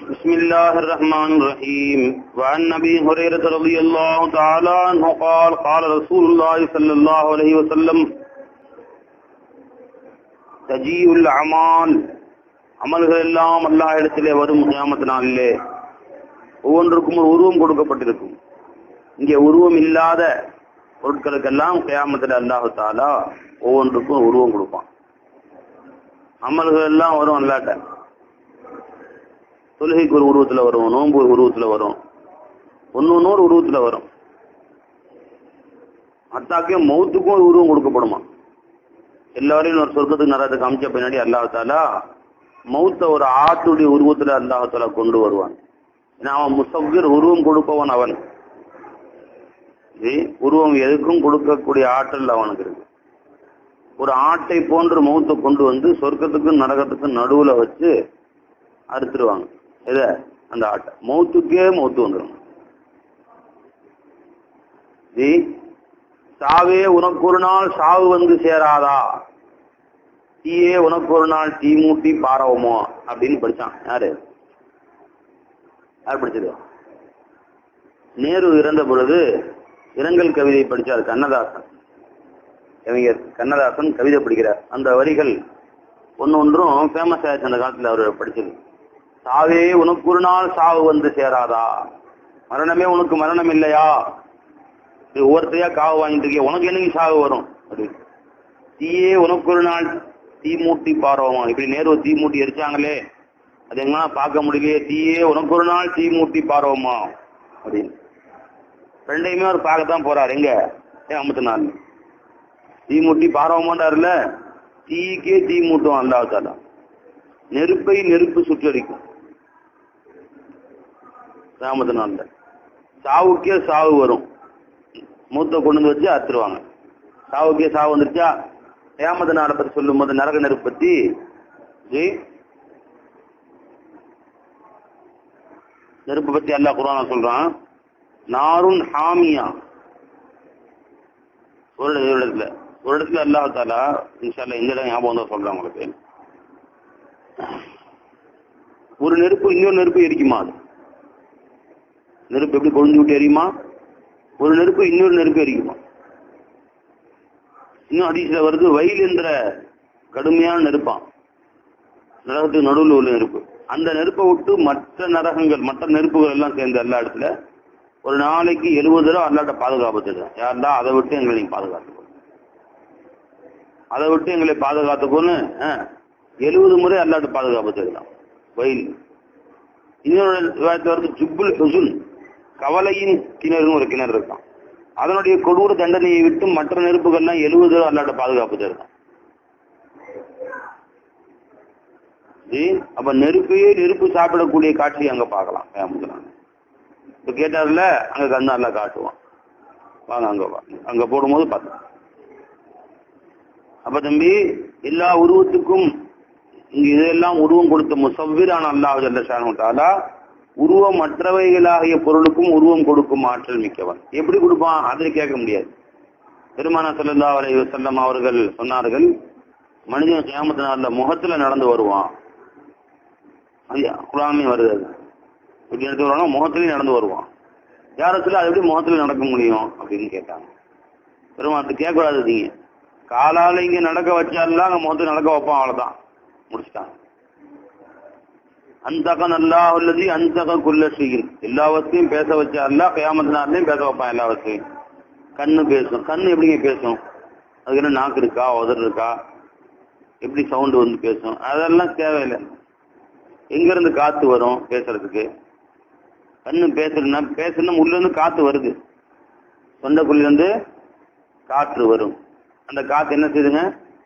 بسم الله الرحمن الرحيم وعن أبي هريرة رضي الله تعالى عنه قال قال رسول الله صلى الله عليه وسلم تجيء الأعمال அமல்கள் எல்லாம் அல்லாஹ் இடத்திலே வரும் கியாமத்து நாளிலே ஒவ்வொன்றுக்கும் ஒரு உருவம் கொடுக்கப்பட்டிருக்கும் இங்கே உருவம் இல்லாத பொருட்களுக்கெல்லாம் கியாமத்தில் அல்லாஹு தாலா ஒவ்வொன்றுக்கும் ஒரு உருவம் கொடுப்பான் அமல்கள் எல்லாம் வரும் அல்லாட்ட தொழுகைக்கு ஒரு உருவத்துல வரும் நோன்பு ஒரு உருவத்துல வரும் ஒன்னு ஒன்னொரு உருவத்துல வரும் அத்தாக்கே மௌத்துக்கும் ஒரு உருவம் கொடுக்கப்படுமா எல்லாரையும் ஒரு சொர்க்கத்துக்கு நரத்துக்கு அமைச்ச பின்னாடி அல்லாஹாலா மௌத்த ஒரு ஆட்டுடைய உருவத்துல அல்லாஹாலா கொண்டு வருவான் ஏன்னா அவன் முசவ்விர் உருவம் கொடுப்பவன் அவன் உருவம் எதுக்கும் கொடுக்கக்கூடிய ஆற்றல் அவனுக்கு இருக்கு ஒரு ஆட்டை போன்று மௌத்தை கொண்டு வந்து சொர்க்கத்துக்கும் நரகத்துக்கும் நடுவுல வச்சு அறுத்துருவாங்க எத அந்த ஆட்டை மௌத்துக்கே மௌத்து வந்துடும் சாவே உனக்கு ஒரு நாள் சாவு வந்து சேராதா தீயே உனக்கு ஒரு நாள் தீ மூட்டி பாரவமோ அப்படின்னு படிச்சான் யாரு யார் படிச்சது நேரு இறந்த பொழுது இரங்கல் கவிதை படிச்சார் கண்ணதாசன் கவிஞர் கண்ணதாசன் கவிதை படிக்கிறார் அந்த வரிகள் ஒன்னு ஒன்றும் ஃபேமஸ் ஆயிடுச்சு அந்த காலத்துல அவர் படிச்சது சாவே உனக்கு ஒரு நாள் சாவு வந்து சேராதா மரணமே உனக்கு மரணம் இல்லையா ஒவ்வொருத்தையா காவு வாங்கிட்டு இருக்கிய உனக்கு என்னைக்கு சாவு வரும் அப்படின்னு தீயே உனக்கு ஒரு நாள் தீ மூட்டி பாரோமா இப்படி நேரு தீ மூட்டி எரிச்சாங்களே அது எங்கன்னா பார்க்க முடியலையே தீயே உனக்கு ஒரு நாள் தீ மூட்டி பாரோமா அப்படின்னு ரெண்டையுமே அவர் பார்க்கத்தான் போறாரு எங்க ஐம்பத்தி நாலு தீ மூட்டி பாரோமாண்டாருல தீக்கே தீ மூட்டும் அல்லாத்தாலா நெருப்பை நெருப்பு சுற்றடிக்கும் கிராமத்து நாள்ல சாவுக்கே சாவு வரும் மூத்த கொண்டு வந்து வச்சு அறுத்துருவாங்க சாவுக்கே சாவு வந்துருச்சா ஏமத நாடை பத்தி சொல்லும் போது நரக நெருப்பு பத்தி நெருப்பு பத்தி அல்லா குரான சொல்றான் நாருன் ஹாமியா ஒரு இடத்துல ஒரு இடத்துல அல்லாஹ் தாலா இன்ஷால்லா இந்த இடம் ஞாபகம் தான் சொல்றேன் உங்களுக்கு ஒரு நெருப்பு இன்னொரு நெருப்பு எரிக்குமா அது நெருப்பு எப்படி கொழுந்து விட்டு எரியுமா ஒரு நெருப்பு இன்னொரு நெருப்பு எரிக்குமா இன்னும் அதிசல வருது வயல் என்ற கடுமையான நெருப்பான் நரகத்துக்கு நடுவில் உள்ள நெருப்பு அந்த நெருப்பை விட்டு மற்ற நரகங்கள் மற்ற நெருப்புகள் எல்லாம் சேர்ந்த எல்லா இடத்துல ஒரு நாளைக்கு எழுபது ரூபா அல்லாட்ட பாதுகாப்பு தருவேன் யாருந்தா அதை விட்டு எங்களை நீங்க பாதுகாத்துக்கோ அதை விட்டு எங்களை பாதுகாத்துக்கோன்னு எழுபது முறை அல்லாட்ட பாதுகாப்பு தருதான் வயல் இன்னொரு வருது ஜுப்புல் ஹுசுன் கவலையின் கிணறுன்னு ஒரு கிணறு இருக்கான் அதனுடைய கொடூர தண்டனையை விட்டு மற்ற நெருப்புகள்லாம் எழுபது அல்லாட்ட பாதுகாப்பு தருதான் அப்ப நெருப்பையே நெருப்பு சாப்பிடக்கூடிய காட்சி அங்க பார்க்கலாம் இப்ப கேட்டார்ல அங்க கண்ணா எல்லாம் காட்டுவான் வாங்க அங்க வாங்க அங்க போடும்போது பார்த்தோம் அப்ப தம்பி எல்லா உருவத்துக்கும் இங்க இதெல்லாம் உருவம் கொடுத்த முசவ்விரான அல்லாஹ் ஜல்லஷானுட்டாலா உருவம் மற்றவைகளாகிய பொருளுக்கும் உருவம் கொடுக்கும் ஆற்றல் மிக்கவன் எப்படி கொடுப்பான் அதில் கேட்க முடியாது பெருமான சல்லா அலை வசல்லம் அவர்கள் சொன்னார்கள் மனிதன் கேமத்தினால முகத்துல நடந்து வருவான் குராமே வருது அது இப்படி எடுத்து வருவாங்க முகத்திலையும் நடந்து வருவான் யாரத்துல அது எப்படி முகத்துல நடக்க முடியும் அப்படின்னு கேட்டாங்க பெருமாத்து கேட்கக்கூடாது நீங்க காலால இங்க நடக்க வச்சாலாம் அங்க முகத்துல நடக்க வைப்பான் அவ்வளவுதான் முடிச்சுட்டாங்க அந்தகன் அல்லாஹ் உள்ளது அந்தக குள்ள செய்யும் எல்லாவற்றையும் பேச வச்சா அல்லா கயாமத்தினாலையும் பேச வைப்பான் எல்லாவற்றையும் கண்ணு பேசும் கண்ணு எப்படிங்க பேசும் அதுக்கு என்ன நாக்கு இருக்கா உதர் இருக்கா எப்படி சவுண்டு வந்து பேசும் அதெல்லாம் தேவையில்லை எங்க இருந்து காத்து வரும் பேசுறதுக்கு கண்ணு பேசுறதுன்னா பேசணும் உள்ள இருந்து காத்து வருது தொண்டைக்குள்ள இருந்து காற்று வரும் அந்த காத்து என்ன செய்யுதுங்க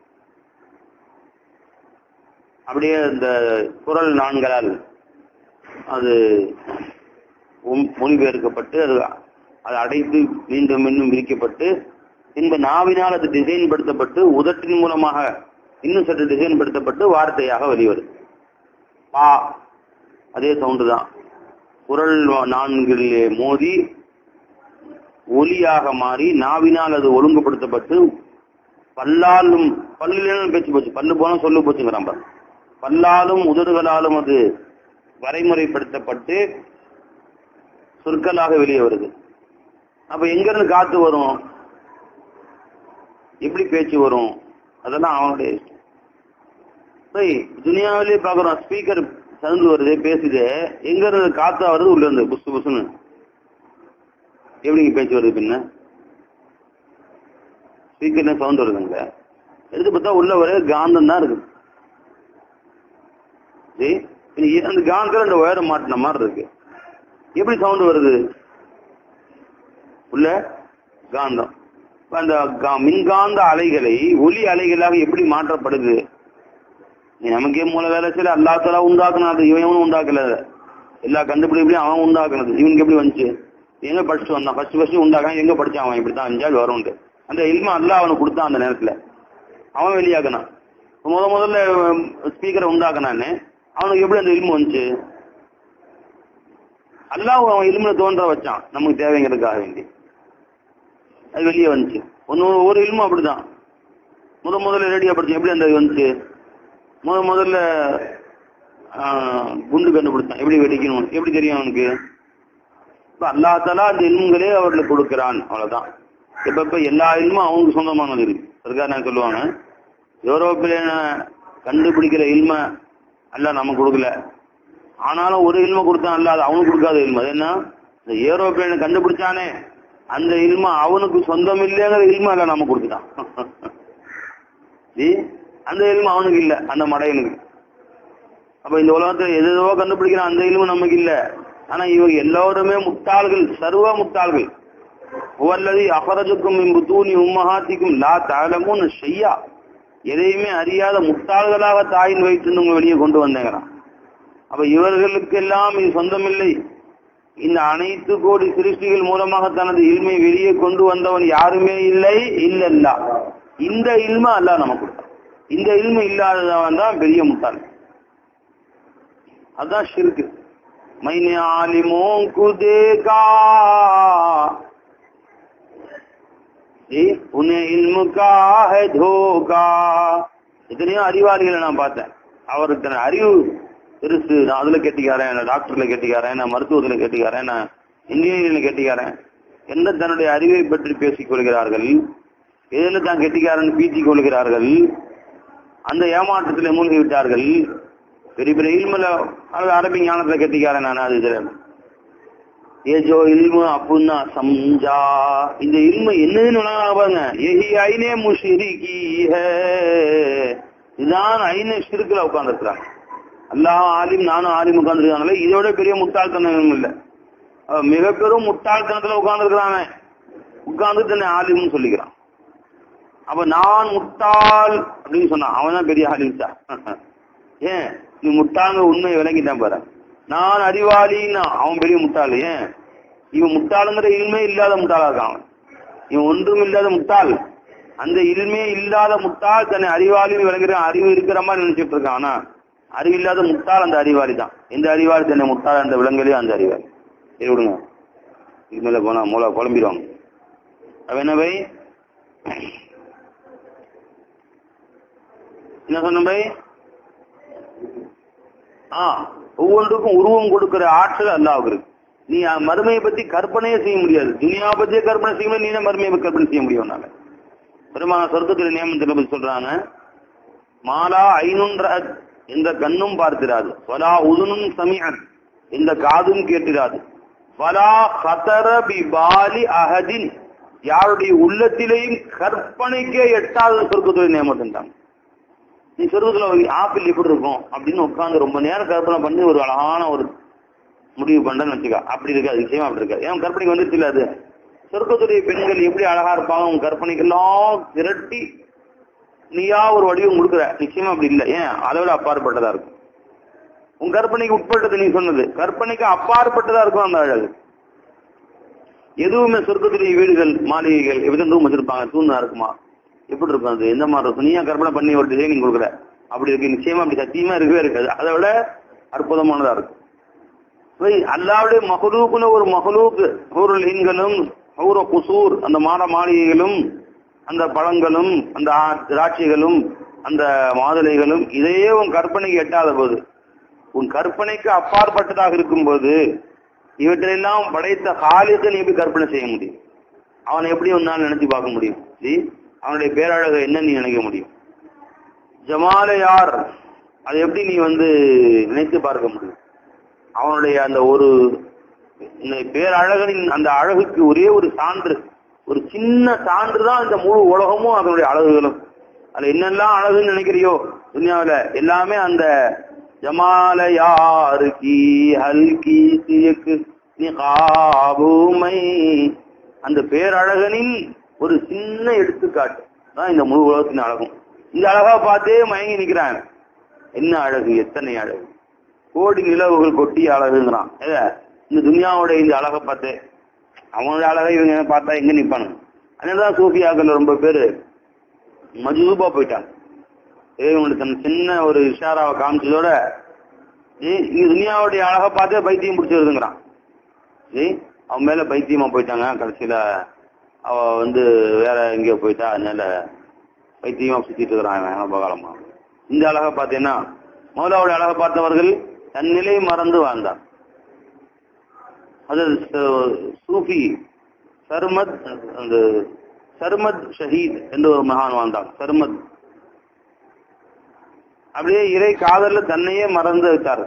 அப்படியே இந்த குரல் நான்களால் அது மொழிபெயர்க்கப்பட்டு அது அது அடைத்து மீண்டும் மீண்டும் விரிக்கப்பட்டு இந்த நாவினால் அது டிசைன் படுத்தப்பட்டு உதட்டின் மூலமாக இன்னும் சற்று டிசைன் படுத்தப்பட்டு வார்த்தையாக வெளிவருது பா அதே சவுண்டு தான் குரல் நான்கிலே மோதி ஒலியாக மாறி நாவினால் அது ஒழுங்குபடுத்தப்பட்டு பல்லாலும் பல்லிலும் பேச்சு போச்சு பல்லு போனா சொல்லு போச்சுங்கிறான் பாரு பல்லாலும் உதடுகளாலும் அது வரைமுறைப்படுத்தப்பட்டு சொற்களாக வெளியே வருது அப்ப எங்க இருந்து காத்து வரும் எப்படி பேச்சு வரும் அதெல்லாம் அவனுடைய இஷ்டம் சரி துனியாவிலே பாக்குறோம் ஸ்பீக்கர் சவுண்ட் வருது பேசுது எங்க இருந்து காத்தா வருது உள்ள இருந்து புசு புசுன்னு எப்படிங்க பேச்சு வருது பின்ன ஸ்பீக்கர்ல சவுண்ட் வருதுங்க எடுத்து பார்த்தா உள்ள ஒரே காந்தம் தான் இருக்கு சரி இது அந்த காந்தத்துல அந்த ஒயரை மாட்டின மாதிரி இருக்கு எப்படி சவுண்ட் வருது உள்ள காந்தம் இப்ப அந்த கா- மின்காந்த அலைகளை ஒலி அலைகளாக எப்படி மாற்றப்படுது நீ நமக்கே மூல வேலை செய்யல அல்லா தலா உண்டாக்குனா அது இவனும் உண்டாக்கல அதை. எல்லா கண்டுபிடிப்பையும் அவன் உண்டாக்குனது இவனுக்கு எப்படி வந்துச்சு எங்க படிச்சுட்டு வந்தான் ஃபர்ஸ்ட் ஃபர்ஸ்ட் உண்டாக்கான் எங்க படிச்சான் அவன் இப்படித்தான் அஞ்சாள் வரும்ட்டு அந்த இல்ம அல்லாஹ் அவனுக்கு கொடுத்தான் அந்த நேரத்துல அவன் வெளியாக்குனான் முத முதல்ல ஸ்பீக்கரை உண்டாக்குனான்னு அவனுக்கு எப்படி அந்த இல்மு வந்துச்சு அல்லாஹ் அவன் இல்முல தோன்ற வச்சான் நமக்கு தேவைங்கிறதுக்காக வேண்டி அது வெளியே வந்துச்சு ஒன்னு ஒரு இல்மும் அப்படிதான் முத முதல்ல ரேடியோ படிச்சேன் எப்படி அந்த இது வந்துச்சு முத முதல்ல ஆஹ், குண்டு கண்டுபிடிச்சான் எப்படி வெடிக்கணும் எப்படி தெரியும் அவனுக்கு இப்ப அல்லா தலா அந்த இல்முங்களே அவர்களுக்கு கொடுக்கிறான் அவ்வளவுதான் இப்ப இப்ப எல்லா இல்மும் அவனுக்கு சொந்தமானது இருக்கு சர்க்கார் நான் சொல்லுவாங்க யூரோப்பில கண்டுபிடிக்கிற இல்ம அல்ல நமக்கு கொடுக்கல ஆனாலும் ஒரு இல்ம கொடுத்தான் அல்ல அது அவனுக்கு கொடுக்காத இல்ம அது என்ன இந்த ஏரோப்ளேனை கண்டுபிடிச்சானே அந்த இல்ம அவனுக்கு சொந்தம் இல்லைங்கிற இல்ம அல்ல நமக்கு கொடுத்துட்டான் ஜி, அந்த இல்ம அவனுக்கு இல்ல அந்த மடையனுக்கு அப்ப இந்த உலகத்துல எதோ கண்டுபிடிக்கிறான் அந்த இல்மு நமக்கு இல்ல ஆனா இவங்க எல்லோருமே முட்டாள்கள் சர்வ முட்டாள்கள் ஒவ்வொல்லது அபரஜுக்கும் இம்புத்தூனி உம்மஹாத்திக்கும் லா தாளமும் செய்யா எதையுமே அறியாத முட்டாள்களாக தாயின் வயிற்று உங்க வெளியே கொண்டு வந்தேங்கிறான் அப்ப இவர்களுக்கெல்லாம் இது சொந்தமில்லை இந்த அனைத்து கோடி சிருஷ்டிகள் மூலமாக தனது இல்மை வெளியே கொண்டு வந்தவன் யாருமே இல்லை இல்லல்லா இந்த இல்ம அல்லாஹ் நமக்கு கொடுத்தான் இந்த இல்மு இல்லாதவன் தான் பெரிய முட்டாள் அதான் ஷிர்கு மைனே ஆலிமோ குதேகா ஏ உன்னை இல்முக்கா ஹை தோகா எத்தனையோ அறிவாளிகளை நான் பார்த்தேன் அவருக்கு தன் அறிவு பெருசு நான் அதுல கெட்டிக்காரன் நான் டாக்டர்ல கெட்டிக்காரன் நான் மருத்துவத்துல கெட்டிக்காரன் நான் இன்ஜினியரிங்ல கெட்டிக்காரன் என்ன தன்னுடைய அறிவை பற்றி பேசிக் கொள்கிறார்கள் எதுல தான் கெட்டிக்காரன் பீத்திக் கொள்கிறார்கள் அந்த ஏமாற்றத்தில் மூழ்கி விட்டார்கள் பெரிய பெரிய இல்முல அல்லது அரபி ஞானத்துல கெட்டிக்காரன் நான் அது இதுல ये जो इल्म अपना समझा இந்த இல்ம என்னதுன்னு உலகம் பாருங்க எஹி ஐனே முஷிரிகி ஹே இதான் ஐனே ஷிருக்குல உட்கார்ந்துருக்காங்க அல்லாஹ் ஆலிம் நானும் ஆலிம் உட்கார்ந்துருக்காங்களே இதோட பெரிய முட்டாள்தனம் இல்ல அவன் மிக பெரும் முட்டாள்தனத்துல உட்கார்ந்துருக்கிறாங்க உட்கார்ந்து தன்னை ஆலிம்னு சொல்லிக்கிறான் அப்ப நான் முட்டாள் அப்படின்னு சொன்னான் அவன் தான் பெரிய ஆலிம் சார் ஏன் நீ முட்டாங்க உண்மையை விளங்கிட்டான் பாரு நான் அறிவாளின்னா அவன் பெரிய முட்டாள் ஏன் இவன் முட்டாளுங்கிற இல்மே இல்லாத முட்டாளா இருக்கான் அவன் இவன் ஒன்றும் இல்லாத முட்டாள் அந்த இல்மே இல்லாத முட்டாள் தன்னை அறிவாளின்னு விளங்குற அறிவு இருக்கிற மாதிரி நினைச்சிட்டு இருக்கான் ஆனா அறிவு இல்லாத முட்டாள் அந்த அறிவாளி தான் எந்த அறிவாளி தன்னை முட்டாள் அந்த விலங்குலையும் அந்த அறிவாளி சரி விடுங்க இது மேல போனா மூளை குழம்பிடுவாங்க அவ என்ன பை என்ன சொன்ன பை ஆ ஒவ்வொன்றுக்கும் உருவம் கொடுக்கிற ஆற்றல் அல்லாவுக்கு இருக்கு நீ அஹ், மறுமையை பத்தி கற்பனையே செய்ய முடியாது துனியா பத்தியே கற்பனை செய்ய முடியாது நீ தான் மறுமையை பத்தி கற்பனை செய்ய முடியும் உன்னால பெருமான சொர்க்கத்தில் நியமனத்தில் பத்தி சொல்றாங்க மாலா ஐநுன்ற எந்த கண்ணும் பார்த்திராது வலா உதுனும் சமியன் எந்த காதும் கேட்டிராது வலா ஹதர பிபாலி அஹதின் யாருடைய உள்ளத்திலேயும் கற்பனைக்கே எட்டாவது சொர்க்கத்துடைய நியமத்தின்றாங்க நீ சொர்க்கத்துல ஒரு ஆப்பிள் எப்படி இருக்கும் அப்படின்னு உட்கார்ந்து ரொம்ப நேரம் கற்பனை பண்ணி ஒரு அழகான ஒரு முடிவு பண்றேன்னு வச்சுக்கா அப்படி இருக்காது நிச்சயமா அப்படி இருக்காது ஏன் கற்பனைக்கு வந்துருச்சு இல்ல அது சொர்க்கத்துடைய பெண்கள் எப்படி அழகா இருப்பாங்க உன் கற்பனைக்கெல்லாம் திரட்டி நீயா ஒரு வடிவம் கொடுக்குற நிச்சயமா அப்படி இல்லை ஏன் அதை விட அப்பாற்பட்டதா இருக்கும் உன் கற்பனைக்கு உட்பட்டது நீ சொன்னது கற்பனைக்கு அப்பாற்பட்டதா இருக்கும் அந்த அழகு எதுவுமே சொர்க்கத்துடைய வீடுகள் மாளிகைகள் எவ்வளவு ரூம் வச்சிருப்பாங்க தூணா இருக்குமா எப்படி இருக்கும் அது எந்த மாதிரி இருக்கும் நீயா கற்பனை பண்ணி ஒரு டிசைனிங் கொடுக்குற அப்படி இருக்கு நிச்சயமா அப்படி சத்தியமா இருக்கவே இருக்காது அதை விட அற்புதமானதா இருக்கும் போய் அல்லாவுடைய மகளூக்குன்னு ஒரு மகளூக்கு ஊருல் ஹின்களும் ஊர குசூர் அந்த மாட மாளிகைகளும் அந்த பழங்களும் அந்த ஆ- திராட்சைகளும் அந்த மாதுளைகளும் இதையே உன் கற்பனைக்கு எட்டாத போது உன் கற்பனைக்கு அப்பாற்பட்டதாக இருக்கும்போது இவற்றையெல்லாம் படைத்த ஹாலிக்கு நீ எப்படி கற்பனை செய்ய முடியும் அவனை எப்படி உன்னால் நினைச்சு பார்க்க முடியும் ஜி அவனுடைய பேரழகை என்ன நீ நினைக்க முடியும் ஜமால யார் அதை எப்படி நீ வந்து நினைத்து பார்க்க முடியும் அவனுடைய அந்த ஒரு இந்த பேரழகனின் அந்த அழகுக்கு ஒரே ஒரு சான்று ஒரு சின்ன சான்று தான் இந்த முழு உலகமும் அதனுடைய அழகுகளும் அதுல என்னெல்லாம் அழகுன்னு நினைக்கிறியோ துன்யாவில எல்லாமே அந்த ஜமால யாருக்கு ஹல்கி சியக்கு நிகாபுமை அந்த பேரழகனின் ஒரு சின்ன எடுத்துக்காட்டு தான் இந்த முழு உலகத்தின் அழகும் இந்த அழகா பார்த்தே மயங்கி நிக்கிறான் என்ன அழகு எத்தனை அழகு கோடி நிலவுகள் கொட்டி அழகுங்கிறான் ஏத இந்த துனியாவுடைய இந்த அழகை பார்த்து அவனுடைய அழகை இவங்க பார்த்தா எங்க நிப்பானுங்க அதனாலதான் சூஃபியாக்கள் ரொம்ப பேரு மஜூபா போயிட்டாங்க இவங்களுக்கு தன் சின்ன ஒரு இஷாராவை காமிச்சதோட ஏய், இங்க துனியாவுடைய அழகை பார்த்தே பைத்தியம் பிடிச்சி வருதுங்கிறான் ஏய், அவன் மேல பைத்தியமா போயிட்டாங்க கடைசியில அவ வந்து வேற எங்கேயோ போயிட்டா அதனால பைத்தியமா சுத்திட்டு இருக்கிறான் இவன் ரொம்ப காலமா இந்த அழகை பார்த்தீங்கன்னா மௌலாவுடைய அழகை பார்த்தவர்கள் தன் நிலை மறந்து வாழ்ந்தார் அது ச- சூஃபி சர்மத் அந்த சர்மத் ஷஹீத் என்று ஒரு மகான் வாழ்ந்தான் சர்மத் அப்படியே இறை காதல்ல தன்னையே மறந்து வைத்தார்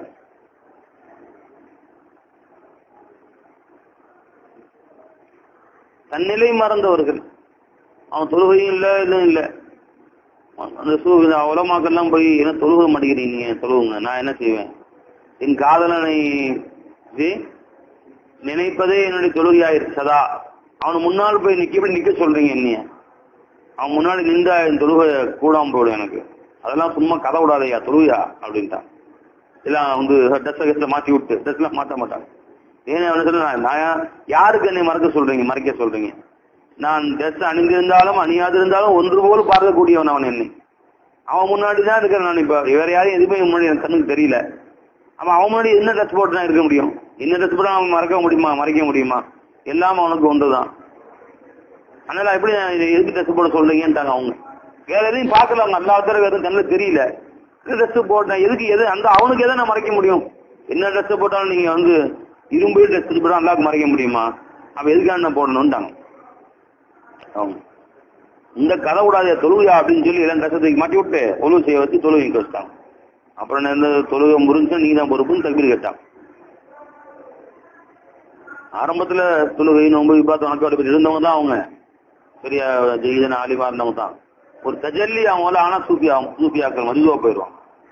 தன்னிலை மறந்தவர்கள் அவன் தொழுகையும் இல்ல இதுவும் இல்ல அந்த சூ உலமாக்கெல்லாம் போய் என்ன தொழுக மாட்டேங்கிறீங்க நீங்க தொழுவுங்க நான் என்ன செய்வேன் என் காதலனை இது நினைப்பதே என்னுடைய தொழுகையாயிருச்சு சதா அவன் முன்னால் போய் நிக்க எப்படி நிக்க சொல்றீங்க என்னைய அவன் முன்னாடி நின்றா என் தொழுகை கூடாம போயிடும் எனக்கு அதெல்லாம் சும்மா கதை விடாதையா தொழுகையா அப்படின்ட்டான் எல்லாம் வந்து ட்ரெஸ் கெஸ்ல மாத்தி விட்டு ட்ரெஸ்லாம் மாத்த மாட்டாங்க ஏன்னா அவன சொல்ல நான் யா- யாருக்கு என்னை மறக்க சொல்றீங்க மறைக்க சொல்றீங்க நான் ட்ரெஸ் அணிந்திருந்தாலும் அணியாதிருந்தாலும் ஒன்று போல பார்க்கக்கூடியவன் அவன் என்னை அவன் முன்னாடி தான் இருக்கிறேன் நான் இப்ப வேற யாரையும் எதுவுமே முன்னாடி எனக்கு கண்ணுக்கு தெரியல அவன் அவன் முன்னாடி என்ன ட்ரெஸ் போட்டு தான் இருக்க முடியும் என்ன ட்ரெஸ் போட்டு அவன் மறக்க முடியுமா மறைக்க முடியுமா எல்லாம் அவனுக்கு ஒன்றுதான் அதனால எப்படி நான் இதை எதுக்கு ட்ரெஸ் போட சொல்றீங்கன்ட்டாங்க அவங்க வேற எதையும் பார்க்கல அவங்க எல்லா தடவை எதுவும் கண்ணில் தெரியல ட்ரெஸ் போட்டேன் எதுக்கு எது அந்த அவனுக்கு எதை நான் மறைக்க முடியும் என்ன ட்ரெஸ் போட்டாலும் நீங்க வந்து இரும்பு ட்ரெஸ் போட்டா அல்லாவுக்கு மறைக்க முடியுமா அப்ப எதுக்காக நான் போடணும்ட்டாங்க அவங்க இந்த கதை விடாத தொழுகையா அப்படின்னு சொல்லி எல்லாம் ட்ரெஸ் தூக்கி மாட்டி விட்டு தொழுவு செய்ய வச்சு தொழுகைக்கு வச்சுட்டாங்க அப்புறம் நான் இந்த தொழுகை முறிஞ்சா நீங்க தான் பொறுப்புன்னு தகுதி கேட்டான் ஆரம்பத்துல தொழுகை நோன்பு விபாத்து வணக்கம் அப்படி இருந்தவங்க தான் அவங்க பெரிய ஜெயிதன் ஆலிமா இருந்தவங்க தான் ஒரு தஜல்லி அவங்கள ஆனா சூஃபி ஆகும் சூஃபியாக்கள் மதுவா போயிடுவாங்க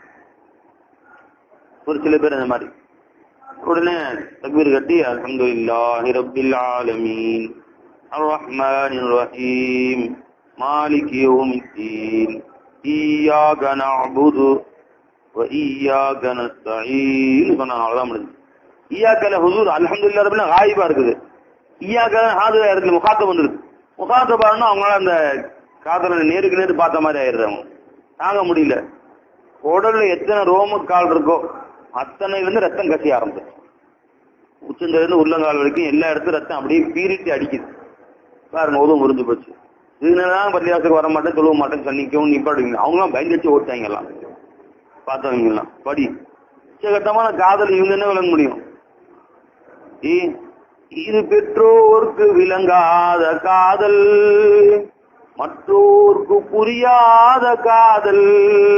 ஒரு சில பேர் அந்த மாதிரி உடனே தக்பீர் கட்டி அல்ஹம்துலில்லாஹி ரப்பில் ஆலமீன் அர்ரஹ்மானிர் ரஹீம் மாலிகி யௌமித்தீன் ஈயாக நஅபுது வ ஈயாக நஸ்தஈன் சொன்னாங்க அவ்வளவுதான் முடிஞ்சு ஈயாக்கல ஹுசூர் அல்ஹம்துலில்லாஹ் ரப்பில் காயிபா இருக்குது ஈயாக்க ஹாதிரா இருக்குது முகாத்தப் வந்துருக்கு முகாத்தபான்னா அவங்களால அந்த காதலை நேருக்கு நேரு பார்த்த மாதிரி ஆயிடுறாங்க தாங்க முடியல உடல்ல எத்தனை ரோம கால் இருக்கோ அத்தனைல இருந்து ரத்தம் கசிய ஆரம்பிச்சு உச்சந்தில இருந்து உள்ளங்கால் வரைக்கும் எல்லா இடத்துலயும் ரத்தம் அப்படியே பீரிட்டு அடிக்குது பாருங்க உதவும் முறிஞ்சு போச்சு இதனாலதான் பள்ளியாசுக்கு வர மாட்டேன் தொழுவ மாட்டேன் சன்னிக்கவும் நிப்பாடுவீங்க அவங்களாம் பயந்துச்சு ஓட்டாங்க எல்லாம் பார்த்தவங்க எல்லாம் படி உச்சகட்டமான காதல் இவங்க என்ன விளங்க முடியும் ஏ- இது பெற்றோர்க்கு விளங்காத காதல் மற்றோர்க்கு புரியாத காதல்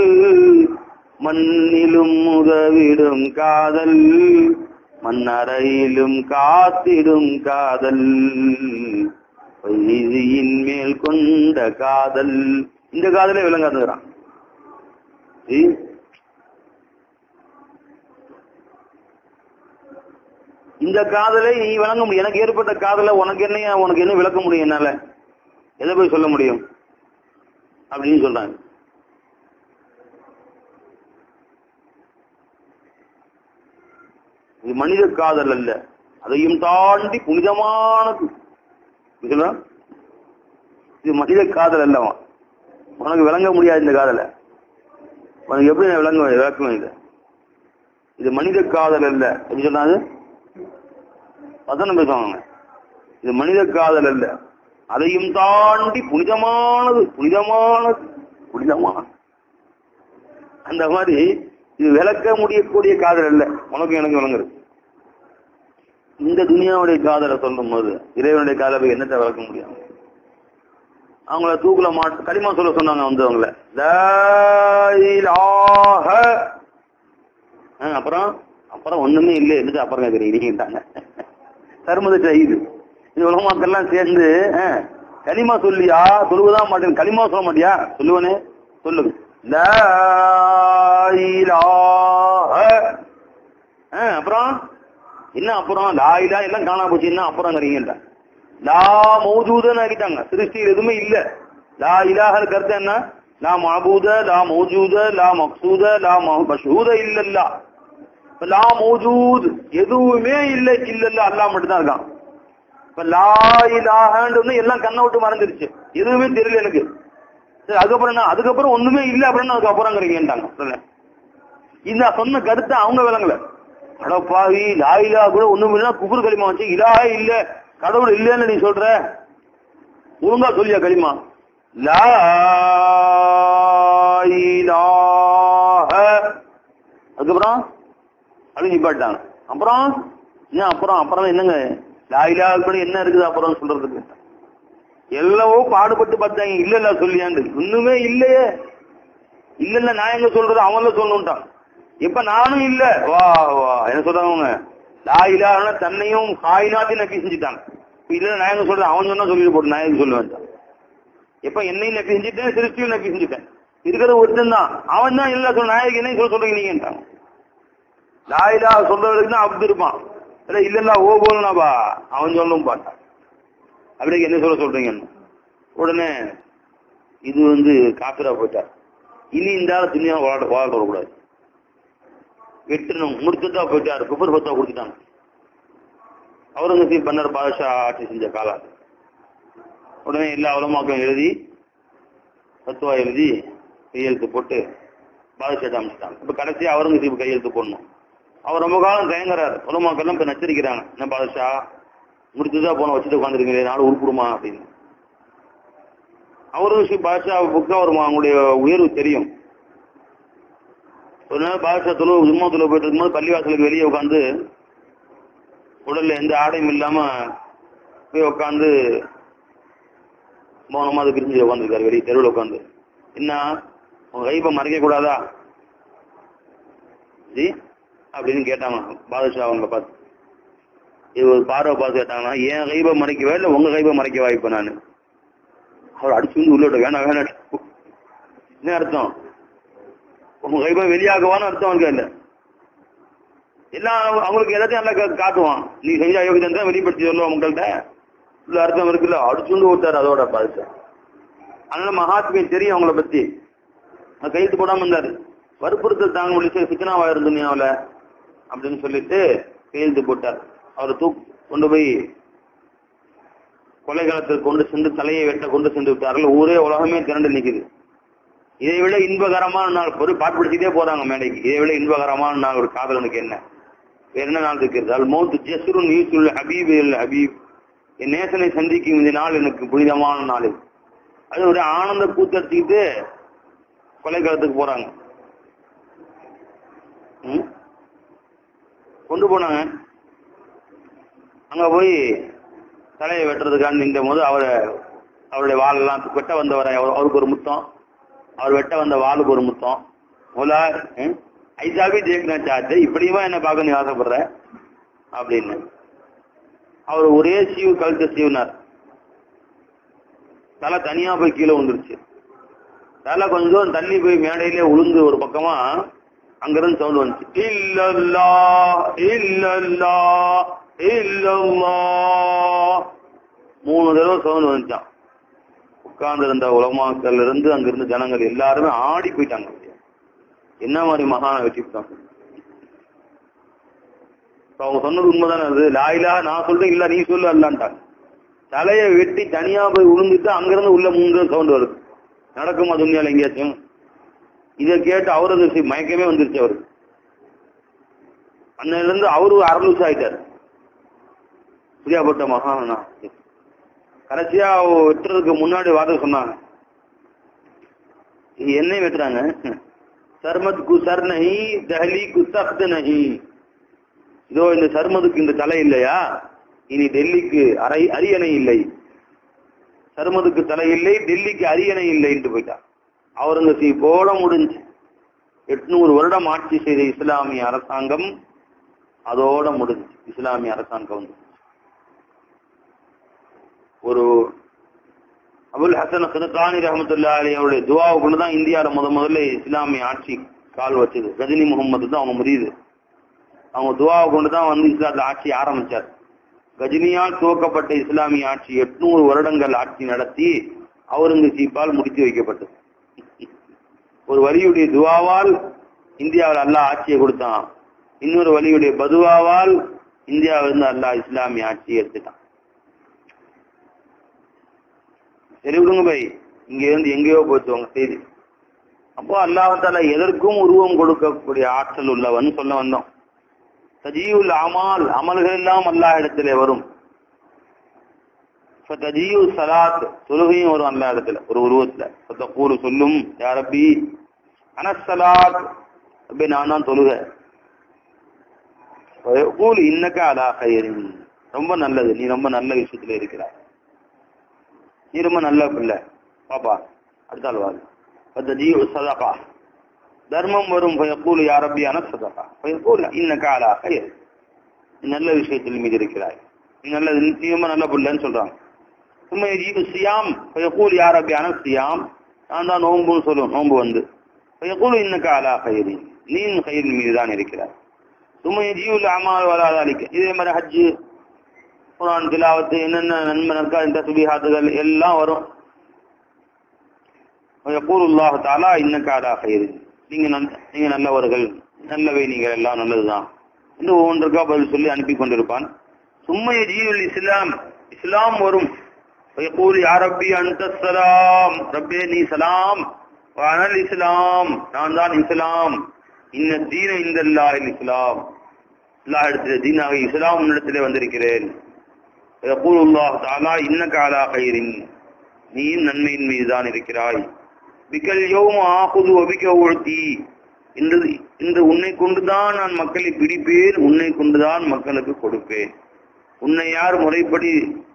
மண்ணிலும் உதவிடும் காதல் மண்ணறையிலும் காத்திடும் காதல் வைதியின் மேல் கொண்ட காதல் இந்த காதலே விளங்காதுங்கிறான் ஏ? இந்த காதலை நீ விளங்க முடியும் எனக்கு ஏற்பட்ட காதலை உனக்கு என்ன உனக்கு என்ன விளக்க முடியும் என்னால எதை போய் சொல்ல முடியும் அப்படின்னு சொல்றாங்க இது மனித காதல் அல்ல அதையும் தாண்டி புனிதமானது புரியுதா? இது மனித காதல் அல்லவா உனக்கு விளங்க முடியாது இந்த காதலை உனக்கு எப்படி நான் விளங்க விளக்கணும் இது இது மனித காதல் அல்ல எப்படி சொன்னாது வசனம் பேசுவாங்க இது மனித காதல் அல்ல அதையும் தாண்டி புனிதமானது புனிதமானது புனிதமானது அந்த மாதிரி இது விளக்க முடியக்கூடிய காதல் அல்ல உனக்கு எனக்கு விளங்குறது இந்த துனியாவுடைய காதலை சொல்லும் போது இறைவனுடைய காதலை என்னத்தை விளக்க முடியும் அவங்கள தூக்குல மாட்டு களிமா சொல்ல சொன்னாங்க வந்து அவங்கள லா இலாஹ. ஆ, அப்புறம் அப்புறம் ஒண்ணுமே இல்லை எதுக்கு அப்புறம் கேட்குறீங்கட்டாங்க தர்மத செய்து இது உலகமாக்கெல்லாம் சேர்ந்து ஆ, களிமா சொல்லியா சொல்லுவதான் மாட்டேன் களிமா சொல்ல மாட்டியா சொல்லுவனே சொல்லுங்க லா இலாஹ. ஆ, அப்புறம் என்ன அப்புறம் லா இலா எல்லாம் காணா போச்சு என்ன அப்புறங்கிறீங்கன்ற லா மௌஜூதன்னு ஆக்கிட்டாங்க சிருஷ்டியில் எதுவுமே இல்ல லா இலாஹ கருத்து என்ன லா மாபூத லா மௌஜூத லா மக்சூத லா மஷூத இல்லல்லா இப்ப லா மௌஜூத் எதுவுமே இல்ல இல்லல்ல அல்லாஹ் மட்டும் தான் இருக்கான் இப்ப லா இலாஹன்னு எல்லாம் கண்ணை விட்டு மறந்துருச்சு எதுவுமே தெரியல எனக்கு சரி அதுக்கப்புறம் என்ன அதுக்கப்புறம் ஒண்ணுமே இல்ல அப்படின்னு அதுக்கப்புறங்கிறீங்கன்றாங்க சொல்ல இந்த சொன்ன கருத்தை அவங்க விளங்கல அடப்பாவி லா இலா கூட ஒண்ணும் இல்ல குபுர் களிமா வச்சு இலாஹே இல்ல கடவுள் இல்லன்னு நீ சொல்ற ஒழுங்கா சொல்லியா களிமா லா இலாஹ அதுக்கப்புறம் அது நிப்பாட்டாங்க அப்புறம் என்ன அப்புறம் அப்புறம் என்னங்க லா இலாஹ கூட என்ன இருக்குது அப்புறம் சொல்றதுக்கு எல்லவோ பாடுபட்டு பார்த்தாங்க இல்ல இல்ல சொல்லியாண்டு ஒண்ணுமே இல்லையே இல்ல இல்ல நான் எங்க சொல்றது அவன்ல சொல்லணும்ட்டான் இப்ப நானும் இல்ல வா வா என்ன சொல்றாங்க அவங்க லா இலாஹன தன்னையும் காயினாத்தையும் நப்பி செஞ்சுட்டாங்க இப்ப இல்ல நான் எங்க சொல்றேன் அவன் சொன்னா சொல்லிட்டு போட்டு நான் எங்க சொல்லுவேன் இப்ப என்னையும் நப்பி செஞ்சுட்டேன் சிருஷ்டியும் நப்பி செஞ்சுட்டேன் இருக்கிறது ஒருத்தன் தான் அவன் தான் இல்ல சொல்ல நாயக்கு என்ன சொல்ல சொல்றீங்க நீங்கன்றாங்க லா இலாஹ சொல்றவருக்கு தான் அப்படி இருப்பான் இல்ல இல்ல இல்ல ஓ போலனாபா அவன் சொல்லவும் பாட்டான் அப்படியே என்ன சொல்ல சொல்றீங்க உடனே இது வந்து காப்பிரா போயிட்டார் இனி இந்த ஆள் துணியா வாழ வாழ வரக்கூடாது வெட்டணும் முடிச்சுட்டா போயிட்டாரு குப்பர் பத்தா கொடுத்துட்டாங்க அவுரங்கசீப் பன்னர் பாதுஷா ஆட்சி செஞ்ச காலம் உடனே எல்லா உலமாக்கம் எழுதி தத்துவா எழுதி கையெழுத்து போட்டு பாதுஷாட்ட அமைச்சிட்டாங்க இப்ப கடைசியா அவுரங்கசீப் கையெழுத்து போடணும் அவர் ரொம்ப காலம் தயங்குறாரு உலமாக்கெல்லாம் இப்ப நச்சரிக்கிறாங்க என்ன பாதுஷா முடிச்சுதான் போன வச்சுட்டு உட்காந்துருக்கீங்க நாடு உருப்பிடுமா அப்படின்னு அவுரங்கசீப் பாதுஷா புக்கு அவர் அவங்களுடைய உயர்வு தெரியும் ஒரு நாள் பாதுஷா தொழு ஜும்மா தொழு போயிட்டு இருக்கும்போது பள்ளிவாசலுக்கு வெளியே உட்காந்து உடல்ல எந்த ஆடையும் இல்லாம போய் உட்காந்து மௌனமா அது பிரிஞ்சு உட்காந்துருக்காரு வெளியே தெருவில் உட்காந்து என்ன உங்க கைப்பை மறைக்க கூடாதா ஜி அப்படின்னு கேட்டாங்க பாதுஷா அவங்க பார்த்து இது ஒரு பார்வை பார்த்து கேட்டாங்கன்னா என் கைப்பை மறைக்கவா இல்லை உங்க கைப்பை மறைக்கவா இப்ப நான் அவர் அடிச்சு வந்து உள்ள விட்ட வேணாம் வேணாம் என்ன அர்த்தம் உங்க கைப்பை வெளியாகவான்னு அர்த்தம் அவனுக்கு இல்லை எல்லாம் அவங்களுக்கு எல்லாத்தையும் நல்லா கா- காட்டுவான் நீ செஞ்ச அயோக்கியம் தான் வெளிப்படுத்தி சொல்லுவான் உங்கள்கிட்ட இல்ல அர்த்தம் இருக்குல்ல அடிச்சு வந்து விட்டார் அதோட பாதுஷா அதனால மகாத்மியம் தெரியும் அவங்கள பத்தி அது கையெழுத்து போடாம இருந்தாரு வற்புறுத்தல் தாங்க முடிச்சு சிக்கனாவா இருந்து துணியாவுல அப்படின்னு சொல்லிட்டு கையெழுத்து போட்டார் அவரை தூக் கொண்டு போய் கொலைகாலத்துக்கு கொண்டு சென்று தலையை வெட்ட கொண்டு சென்று விட்டார்கள் ஊரே உலகமே திரண்டு நிக்குது இதை விட இன்பகரமான நாள் ஒரு பாட்டு பிடிச்சிட்டே போறாங்க மேடைக்கு இதை விட இன்பகரமான நாள் ஒரு காதலனுக்கு என்ன வேற என்ன நாள் இருக்கிறது அல் மௌத் ஜஸ்ருன் யூசுல் ஹபீப் இல் ஹபீப் என் நேசனை சந்திக்கும் இந்த நாள் எனக்கு புனிதமான நாள் இது. அது ஒரு ஆனந்த கூத்தடிச்சுக்கிட்டு கொலைக்காலத்துக்கு போறாங்க ம்? கொண்டு போனாங்க அங்க போய் தலையை வெட்டுறதுக்கான நின்ற போது அவரை அவருடைய வாளெல்லாம் வெட்ட வந்தவரை அவர்- அவருக்கு ஒரு முத்தம் அவர் வெட்ட வந்த வாளுக்கு ஒரு முத்தம் ஓலா ஐசாபி தேக்கினா சாத்து இப்படியுமா என்ன பார்க்க நீ ஆசைப்படுற அப்படின்னு அவர் ஒரே சீவு கழுத்த சீவினார் தலை தனியா போய் கீழே விழுந்துருச்சு தலை கொஞ்சம் தூரம் தள்ளி போய் மேடையிலே உளுந்து ஒரு பக்கமா அங்கிருந்து சவுண்ட் வந்துச்சு இல்லல்லா இல்லல்லா இல்லல்லா மூணு தடவை சவுண்ட் வந்துச்சான் உட்கார்ந்து இருந்த உலமாக்கள் இருந்து அங்கிருந்து ஜனங்கள் எல்லாருமே ஆடி போயிட்டாங்க என்ன மாதிரி மகான வெற்றி பெற்றாங்க இப்ப அவங்க சொன்னது உண்மைதானே அது லாயிலா நான் சொல்றேன் இல்ல நீ சொல்லு அல்லான்ட்டாங்க தலையை வெட்டி தனியா போய் விழுந்துட்டு அங்கிருந்து உள்ள மூன்று சவுண்ட் வருது நடக்குமா துணியால எங்கேயாச்சும் இதை கேட்டு அவரது மயக்கமே வந்துருச்சு அவருக்கு அன்னையில இருந்து அவரு அரலூஸ் ஆயிட்டாரு புரியாப்பட்ட மகானா கடைசியா வெட்டுறதுக்கு முன்னாடி வார்த்தை சொன்னாங்க இது என்னை வெட்டுறாங்க சர்மத் கு சர் நஹி தஹலி கு தக்த் நஹி இதோ இந்த சர்மதுக்கு இந்த தலை இல்லையா இனி டெல்லிக்கு அரை அரியணை இல்லை சர்மதுக்கு தலை இல்லை டெல்லிக்கு அரியணை இல்லை என்று போயிட்டார் அவுரங்கசீப் போல முடிஞ்சு எட்நூறு வருடம் ஆட்சி செய்த இஸ்லாமிய அரசாங்கம் அதோட முடிஞ்சு இஸ்லாமிய அரசாங்கம் வந்து ஒரு அபுல் ஹசன் ஹிருத்தானி ரஹமத்துல்லா அலி அவருடைய துவாவுக்குள்ள தான் இந்தியாவில் முத முதல்ல இஸ்லாமிய ஆட்சி கால் வச்சது ரஜினி முகமது தான் அவங்க முடியுது அவங்க துவாவை கொண்டு தான் வந்து இஸ்லாத்துல ஆட்சி ஆரம்பிச்சார் கஜினியால் துவக்கப்பட்ட இஸ்லாமிய ஆட்சி எட்நூறு வருடங்கள் ஆட்சி நடத்தி அவுரங்கசீப்பால் முடித்து வைக்கப்பட்டது ஒரு வலியுடைய துவாவால் இந்தியாவில் அல்லாஹ் ஆட்சியை கொடுத்தான் இன்னொரு வலியுடைய பதுவாவால் இந்தியாவிலிருந்து அல்லாஹ் இஸ்லாமிய ஆட்சியை எடுத்துட்டான் சரி விடுங்க பை இங்க இருந்து எங்கேயோ போச்சு உங்க செய்தி அப்போ அல்லாஹால எதற்கும் உருவம் கொடுக்கக்கூடிய ஆற்றல் உள்ளவன் சொல்ல வந்தோம் தஜீவுல் அமால் அமல்கள் எல்லாம் அல்லாஹ் இடத்திலே வரும் தஜீவு சலாத் தொழுகையும் வரும் அல்லாஹ் இடத்துல ஒரு உருவத்துல தக்கூறு சொல்லும் யாரப்பி அனசலாத் அப்படி நான் தான் தொழுக கூல் இன்னக்க அலா கயிறின் ரொம்ப நல்லது நீ ரொம்ப நல்ல விஷயத்துல இருக்கிறாய் நீ ரொம்ப நல்ல பிள்ளை பாப்பா அடுத்த ஆள் வாங்க தஜீவு சதகா தர்மம் வரும் பயக்கூல் யாரப்பி அனசதகா பயக்கூல் இன்னக்க அலா கயிறு நீ நல்ல விஷயத்தில் மீது இருக்கிறாய் நீ நல்லது நீ ரொம்ப நல்ல பிள்ளைன்னு சொல்றாங்க சும்மா ஜீவு சியாம் பயக்கூல் யாரப்பி அனசியாம் நான் தான் நோம்புன்னு சொல்லுவோம் நோம்பு வந்து பயக்கூல் இன்னக்க அலா கயிறு நீ கயிறின் மீது தான் இருக்கிறாய் சும்மா ஜீவுல் அமால் வராதாலிக்க இதே மாதிரி ஹஜ்ஜு குரான் திலாவத்து என்னென்ன நன்மை நற்கா இந்த சுபிஹாத்துகள் எல்லாம் வரும் யகூலுல்லாஹ் தஆலா இன்னக அலா கைர் நீங்க நல்ல- நீங்க நல்லவர்கள் நல்லவை நீங்கள் எல்லாம் நல்லதுதான் என்று ஒவ்வொன்றுக்கா பதில் சொல்லி அனுப்பி கொண்டிருப்பான் சும்மா ஜீவுல் இஸ்லாம் இஸ்லாம் வரும் யகூல் யா ரப்பி அன்த ஸலாம் ரப்பே நீ சலாம் வானல் இஸ்லாம் நான் தான் இஸ்லாம் இன்ன தீன இந்தல்லாஹில் இஸ்லாம் அல்லாஹ் இடத்திலே தீனாக இஸ்லாம் இடத்திலே வந்திருக்கிறேன் யகூல் அல்லாஹ் தஆலா இன்னக அலா கைரின் நீயும் நன்மையின் மீதுதான் இருக்கிறாய் பிக்கல் யௌம ஆகுது ஒபிக்க உழ்த்தி இன்று இன்று உன்னை கொண்டுதான் நான் மக்களை பிடிப்பேன் உன்னை கொண்டுதான் மக்களுக்கு கொடுப்பேன் உன்னை யார் முறைப்படி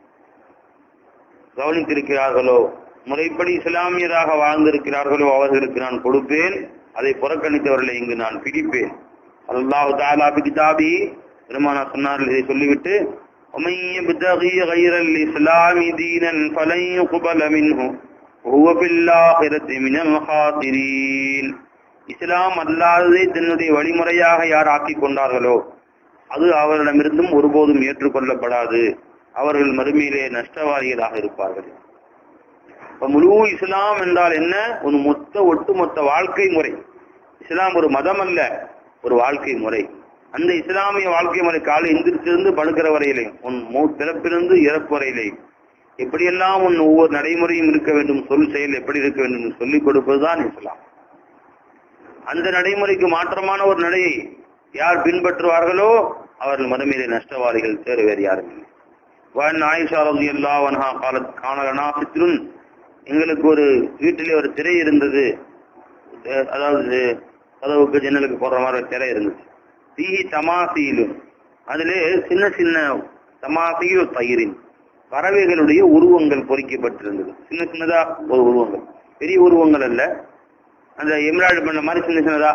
கவனித்திருக்கிறார்களோ முறைப்படி இஸ்லாமியராக வாழ்ந்திருக்கிறார்களோ அவர்களுக்கு நான் கொடுப்பேன் அதை புறக்கணித்தவர்களை இங்கு நான் பிடிப்பேன் அல்லாஹ் தாலா கிதாபி பெருமானா சொன்னார்கள் இதை சொல்லிவிட்டு ومن يبتغي غير الإسلام دينا فلن يقبل منه وهو في الآخرة من الخاسرين இஸ்லாம் அல்லாததை தன்னுடைய வழிமுறையாக யார் ஆக்கிக் கொண்டார்களோ அது அவர்களிடமிருந்தும் ஒருபோதும் ஏற்றுக்கொள்ளப்படாது அவர்கள் மறுமையிலே நஷ்டவாதிகளாக இருப்பார்கள் இப்ப முழு இஸ்லாம் என்றால் என்ன ஒரு மொத்த ஒட்டுமொத்த வாழ்க்கை முறை இஸ்லாம் ஒரு மதம் அல்ல ஒரு வாழ்க்கை முறை அந்த இஸ்லாமிய வாழ்க்கை முறை காலை எந்திரிச்சிருந்து படுக்கிற வரையிலே உன் மூ- பிறப்பிலிருந்து இறப்பு வரையிலே எப்படியெல்லாம் உன் ஒவ்வொரு நடைமுறையும் இருக்க வேண்டும் சொல் செயல் எப்படி இருக்க வேண்டும் என்று சொல்லிக் கொடுப்பதுதான் இஸ்லாம் அந்த நடைமுறைக்கு மாற்றமான ஒரு நடையை யார் பின்பற்றுவார்களோ அவர்கள் மறுமையிலே நஷ்டவாதிகள் வேறு வேறு யாரும் இல்லை வான் ஆயிஷா ரதி அல்லா வன்ஹா காலத் காணலனா சித்ருன் எங்களுக்கு ஒரு வீட்டிலே ஒரு திரை இருந்தது அஹ் அதாவது கதவுக்கு ஜன்னலுக்கு போடுற மாதிரி ஒரு திரை இருந்தது தீஹி தமாசீலும் அதிலே சின்ன சின்ன தமாசியு பயிரின் பறவைகளுடைய உருவங்கள் பொறிக்கப்பட்டிருந்தது சின்ன சின்னதா ஒரு உருவங்கள் பெரிய உருவங்கள் அல்ல அந்த எம்ராய்டு பண்ண மாதிரி சின்ன சின்னதா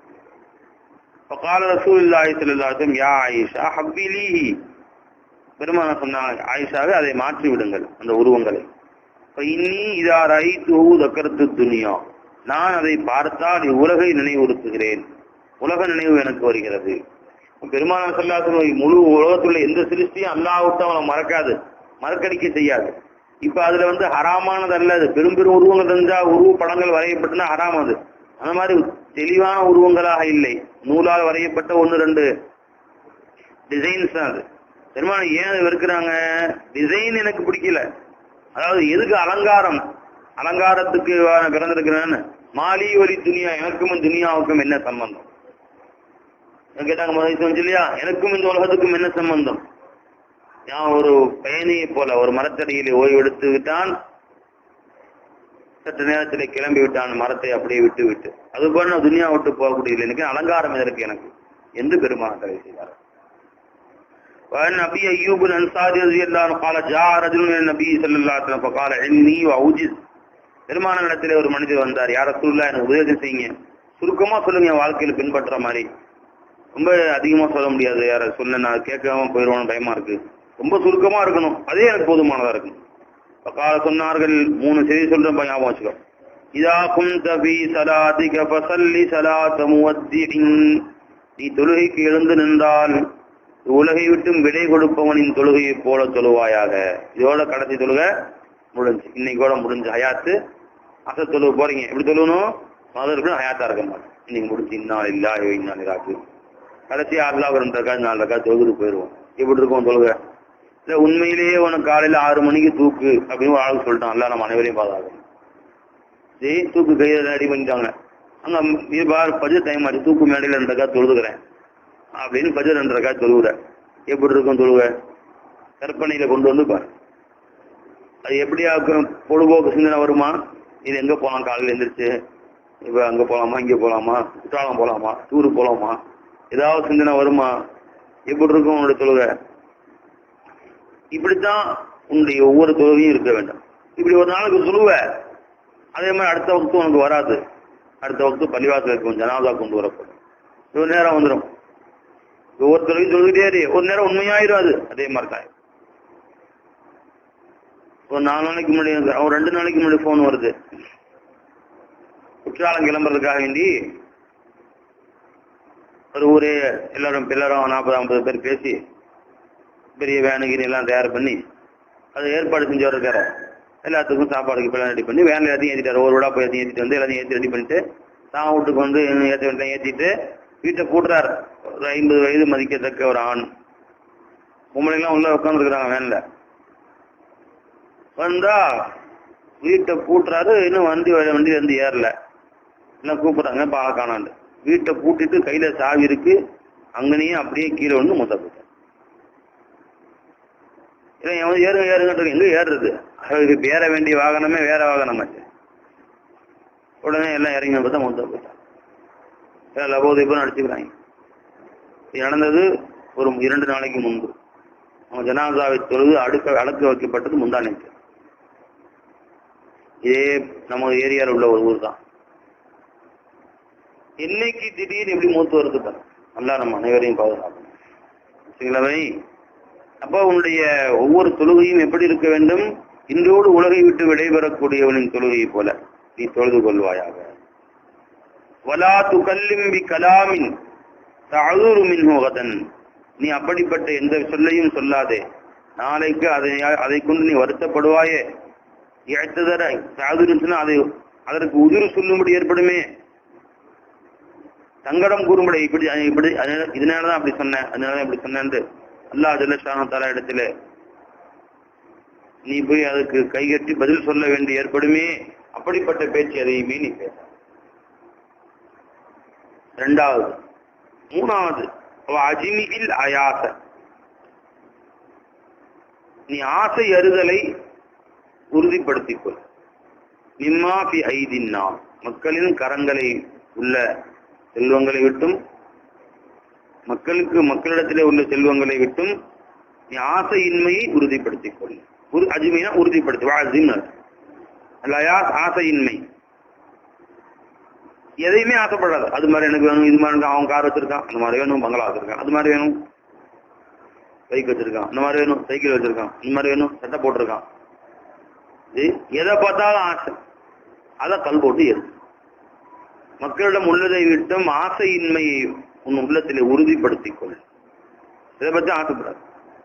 فقال رسول الله صلى الله عليه وسلم يا عائشة حبي ليه பெருமான சொன்னாங்க ஆயிஷாவே அதை மாற்றி விடுங்கள் அந்த உருவங்களை இப்ப இன்னி இதா ரைத்துஹு தக்கரத்து துனியா நான் அதை பார்த்தால் இவ்வுலகை நினைவுறுத்துகிறேன் உலக நினைவு எனக்கு வருகிறது பெருமான சொல்லாசன் முழு உலகத்துள்ள எந்த சிருஷ்டியும் அல்லாஹ்விட்டு அவனை மறக்காது மறக்கடிக்க செய்யாது இப்ப அதுல வந்து ஹராமானது அல்ல அது பெரும் பெரும் உருவங்கள் இருந்தா உருவ படங்கள் வரையப்பட்டுனா ஹராம் அது அந்த மாதிரி தெளிவான உருவங்களாக இல்லை நூலால் வரையப்பட்ட ஒன்று ரெண்டு டிசைன்ஸ் தான் அது பெருமாள் ஏன் அதை வெறுக்கிறாங்க டிசைன் எனக்கு பிடிக்கல அதாவது எதுக்கு அலங்காரம் அலங்காரத்துக்கு நான் பிறந்திருக்கிறேன்னு மாலி ஒலி துனியா எனக்கும் துனியாவுக்கும் என்ன சம்பந்தம் இவங்க கேட்டாங்க முதல் சொன்னது இல்லையா எனக்கும் இந்த உலகத்துக்கும் என்ன சம்பந்தம் நான் ஒரு பயணியை போல ஒரு மரத்தடியிலே ஓய்வு எடுத்து விட்டான் சற்று நேரத்தில் கிளம்பி விட்டான் மரத்தை அப்படியே விட்டு விட்டு அது போல நான் துனியா விட்டு போகக்கூடிய இல்லை எனக்கு அலங்காரம் எதற்கு எனக்கு என்று பெருமான் தடை செய்தார் وعن ابي ايوب الانصاري رضي الله عنه قال جاء رجل الى النبي صلى الله عليه وسلم فقال علمي واوجز பெருமானிடத்திலே ஒரு மனிதர் வந்தார் யார சூழ்நிலை எனக்கு உபதேசம் செய்யுங்க சுருக்கமா சொல்லுங்க என் வாழ்க்கையில பின்பற்ற மாதிரி ரொம்ப அதிகமா சொல்ல முடியாது யார சொல்ல நான் கேட்காம போயிடுவோம் பயமா இருக்கு ரொம்ப சுருக்கமா இருக்கணும் அதே எனக்கு போதுமானதா இருக்கும் கால சொன்னார்கள் மூணு செய்தி சொல்றேன் பா, ஞாபகம் வச்சுக்கோ இதா குந்த பி சலாதிக ஃபசல்லி சலாத முவத்தின் நீ தொழுகைக்கு எழுந்து நின்றால் உலகை விட்டும் விடை கொடுப்பவனின் தொழுகையைப் போல தொழுவாயாக இதோட கடைசி தொழுகை முடிஞ்சு இன்னைக்கோட முடிஞ்சு ஹயாத்து அச தொழுவு போறீங்க எப்படி தொழுவணும் முதல்ல இருக்கணும் ஹயாத்தா இருக்க மாட்டேன் இன்னைக்கு முடிஞ்சு இன்னால் இல்லா இன்னால் இராக்கு கடைசி ஆறுல ஒரு ரெண்டு ரக்கா நாலு ரக்கா தொழுதுட்டு போயிடுவோம் எப்படி இருக்கும் தொழுகை இல்ல உண்மையிலேயே உனக்கு காலையில ஆறு மணிக்கு தூக்கு அப்படின்னு ஒரு ஆளுக்கு சொல்லிட்டான் அல்ல நம்ம அனைவரையும் பாதுகாக்கணும் சரி தூக்கு கையில ரெடி பண்ணிட்டாங்க அங்க இது பார் பஜ டைம் ஆச்சு தூக்கு மேடையில ரெண்டு ரக்கா தொழுதுக்கிறேன் அப்படின்னு பஜ ரெண்டு ரக்கா தொழுவுற எப்படி இருக்கும் தொழுவ கற்பனையில கொண்டு வந்து பாரு அது எப்படி ஆக்கும் பொழுதுபோக்கு சிந்தனை வருமா இது எங்க போலாம் காலையில எந்திரிச்சு இப்ப அங்க போலாமா இங்க போலாமா குற்றாலம் போலாமா டூரு போலாமா ஏதாவது சிந்தனை வருமா எப்படி இருக்கும் உன்னோட தொழுகை இப்படித்தான் உன்னுடைய ஒவ்வொரு தொழுகையும் இருக்க வேண்டும் இப்படி ஒரு நாளுக்கு சொல்லுவ அதே மாதிரி அடுத்த வகுத்து உனக்கு வராது அடுத்த வகுத்து பள்ளிவாசல் இருக்கும் ஜனாதா கொண்டு வரப்படும் ஒரு நேரம் வந்துடும் ஒவ்வொரு தொழுகையும் சொல்லிக்கிட்டே இரு. ஒரு நேரம் உண்மையாயிரும் அது அதே மாதிரி தான் ஒரு நாலு நாளைக்கு முன்னாடி ஒரு ரெண்டு நாளைக்கு முன்னாடி போன் வருது குற்றாலம் கிளம்புறதுக்காக வேண்டி ஒரு ஊரே எல்லாரும் எல்லாரும் நாற்பது ஐம்பது பேர் பேசி பெரிய வேனுகிரி எல்லாம் தயார் பண்ணி அதை ஏற்பாடு செஞ்சு இருக்காரு எல்லாத்துக்கும் சாப்பாடுக்கு இப்பெல்லாம் ரெடி பண்ணி வேனில் எல்லாத்தையும் ஏற்றிட்டாரு ஒரு விடா போய் எல்லாத்தையும் ஏற்றிட்டு வந்து எல்லாத்தையும் ஏற்றி ரெடி பண்ணிட்டு தான் வீட்டுக்கு வந்து ஏற்ற வேண்டிய ஏற்றிட்டு வீட்டை கூட்டுறாரு ஒரு ஐம்பது வயது மதிக்கத்தக்க ஒரு ஆண் பொம்பளைங்களாம் உள்ள உட்காந்துருக்குறாங்க வேன்ல வந்தா வீட்டை பூட்டுறாரு இன்னும் வண்டி வண்டி வந்து ஏறல எல்லாம் கூப்பிடுறாங்க பாலை காணாண்டு வீட்டை பூட்டிட்டு கையில சாவி இருக்கு அங்கனையே அப்படியே கீழே வந்து மொத்த போயிட்டார் இல்லை எவன் ஏறுங்க ஏறுங்க எங்க ஏறுறது அவருக்கு ஏற வேண்டிய வாகனமே வேற வாகனமாச்சு உடனே எல்லாம் இறங்கி பார்த்தா மொத்த போயிட்டான் எல்லாம் லபோதீபம் நடிச்சுக்கிறாங்க இது நடந்தது ஒரு இரண்டு நாளைக்கு முன்பு அவன் ஜனாதாவை தொழுது அடுக்க அடக்க வைக்கப்பட்டது முந்தானைக்கு இதே நம்ம ஏரியாவில் உள்ள ஒரு ஊர் தான் என்னைக்கு திடீர்னு எப்படி மூத்து வருது பாரு நல்லா நம்ம அனைவரையும் பாதுகாக்கணும் சரிங்களா பாய்? அப்போ உன்னுடைய ஒவ்வொரு தொழுகையும் எப்படி இருக்க வேண்டும் இன்றோடு உலகை விட்டு விடைபெறக்கூடியவனின் தொழுகை போல நீ தொழுது கொள்வாயாக வலா துகல்லிம் பி கலாமின் தஅதுரு மின்ஹு கதன் நீ அப்படிப்பட்ட எந்த சொல்லையும் சொல்லாதே நாளைக்கு அதை அதை கொண்டு நீ வருத்தப்படுவாயே இழைத்ததர சாதுருச்சுன்னா அதை அதற்கு உதிரு சொல்லும்படி ஏற்படுமே சங்கடம் கூறும்படி இப்படி இப்படி அதனால- இதனாலதான் அப்படி சொன்னேன் அதனாலதான் இப்படி சொன்னேன் அல்லாஹ் ஜல்லஷான தலா இடத்துல நீ போய் அதுக்கு கைகட்டி பதில் சொல்ல வேண்டி ஏற்படுமே அப்படிப்பட்ட பேச்சு எதையுமே நீ பேச ரெண்டாவது மூணாவது அஜிமியில் அயாச நீ ஆசை அறுதலை உறுதிப்படுத்திக் கொள் நிம்மா பி ஐதின்னா மக்களின் கரங்களை உள்ள செல்வங்களை விட்டும் மக்களுக்கு மக்களிடத்திலே உள்ள செல்வங்களை விட்டும் நீ ஆசையின்மையை உறுதிப்படுத்திக் கொள் உறு அஜிமைனா உறுதிப்படுத்தி வாசின்னு அல்லையா ஆசையின்மை எதையுமே ஆசைப்படாது அது மாதிரி எனக்கு வேணும் இது மாதிரி எனக்கு அவன் கார் வச்சிருக்கான் அந்த மாதிரி வேணும் பங்களா வச்சிருக்கான் அது மாதிரி வேணும் பைக் வச்சிருக்கான் அந்த மாதிரி வேணும் சைக்கிள் வச்சிருக்கான் இந்த மாதிரி வேணும் சட்டை போட்டிருக்கான் இது எதை பார்த்தாலும் ஆசை அதை கல் போட்டு எது மக்களிடம் உள்ளதை விட்டும் ஆசையின்மையை உன் உள்ளத்திலே உறுதிப்படுத்திக் கொள் இதை பற்றி ஆசைப்படாது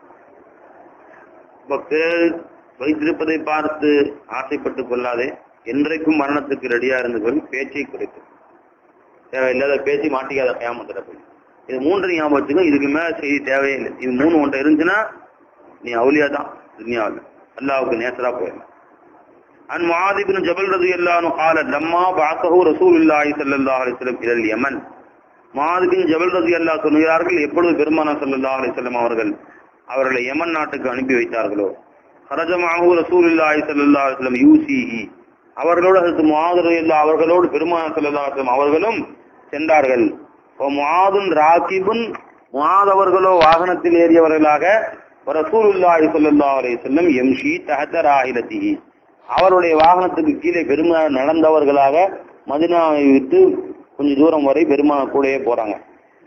பிறர் வைத்திருப்பதை பார்த்து ஆசைப்பட்டுக் கொள்ளாதே என்றைக்கும் மரணத்துக்கு ரெடியா இருந்து கொள் பேச்சை குறைக்கும் தேவையில்லாத பேசி மாட்டிக்காத ஏமாத்திர போய் இது மூன்று ஞாபகம் வச்சுக்கோ இதுக்கு மேல செய்தி தேவையில்லை இது மூணு ஒன்றை இருந்துச்சுன்னா நீ அவுலியா தான் துனியாவில் அல்லாவுக்கு நேசரா போயிடலாம் عن معاذ بن جبل رضي الله عنه قال لما بعثه رسول الله صلى الله عليه وسلم الى اليمن معاذ بن جبل رضي الله சொல்கிறார்கள் எப்பொழுது பெருமானா ஸல்லல்லாஹு அலைஹி வஸல்லம் அவர்கள் அவர்களை யமன் நாட்டுக்கு அனுப்பி வைத்தார்களோ خرج معه رسول الله صلى الله عليه وسلم யூசிஹி அவர்களோடு அதற்கு முஆது இல்லா அவர்களோடு பெருமானார் ஸல்லல்லாஹு அலைஹி வஸல்லம் அவர்களும் சென்றார்கள் முஆதுன் ராகிபுன் முஆத் அவர்களோ வாகனத்தில் ஏறியவர்களாக ரசூலுல்லாஹி ஸல்லல்லாஹு அலைஹி வஸல்லம் யம்ஷி தஹத ராஹிலத்திஹி அவருடைய வாகனத்துக்கு கீழே பெருமானார் நடந்தவர்களாக மதினாவை விட்டு கொஞ்சம் தூரம் வரை பெருமானார் கூடயே போறாங்க